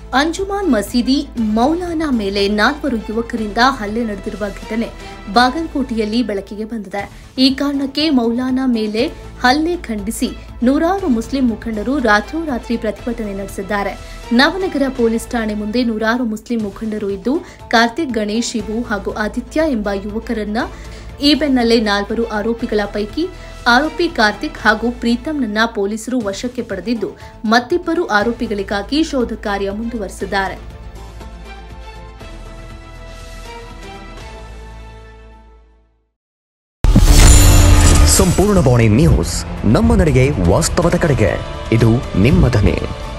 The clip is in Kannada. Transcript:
ಅಂಜುಮಾನ್ ಮಸೀದಿ ಮೌಲಾನಾ ಮೇಲೆ ನಾಲ್ವರು ಯುವಕರಿಂದ ಹಲ್ಲೆ ನಡೆದಿರುವ ಘಟನೆ ಬಾಗಲಕೋಟೆಯಲ್ಲಿ ಬೆಳಕಿಗೆ ಬಂದಿದೆ ಈ ಕಾರಣಕ್ಕೆ ಮೌಲಾನಾ ಮೇಲೆ ಹಲ್ಲೆ ಖಂಡಿಸಿ ನೂರಾರು ಮುಸ್ಲಿಂ ಮುಖಂಡರು ರಾತ್ರೋರಾತ್ರಿ ಪ್ರತಿಭಟನೆ ನಡೆಸಿದ್ದಾರೆ ನವನಗರ ಪೊಲೀಸ್ ಠಾಣೆ ಮುಂದೆ ನೂರಾರು ಮುಸ್ಲಿಂ ಮುಖಂಡರು ಇದ್ದು ಕಾರ್ತಿಕ್ ಗಣೇಶ್ ಶಿವು ಹಾಗೂ ಆದಿತ್ಯ ಎಂಬ ಯುವಕರನ್ನ ಈ ಬೆನ್ನಲ್ಲೇ ನಾಲ್ವರು ಆರೋಪಿಗಳ ಪೈಕಿ ಆರೋಪಿ ಕಾರ್ತಿಕ್ ಹಾಗೂ ಪ್ರೀತಂನನ್ನ ಪೊಲೀಸರು ವಶಕ್ಕೆ ಪಡೆದಿದ್ದು ಮತ್ತಿಬ್ಬರು ಆರೋಪಿಗಳಿಗಾಗಿ ಶೋಧ ಕಾರ್ಯ ಮುಂದುವರೆಸಿದ್ದಾರೆ ಸಂಪೂರ್ಣ ಬಾಣಿ ನ್ಯೂಸ್ ನಮ್ಮ ನಡೆಗೆ ವಾಸ್ತವದ ಕಡೆಗೆ ಇದು ನಿಮ್ಮ ಧ್ವನಿ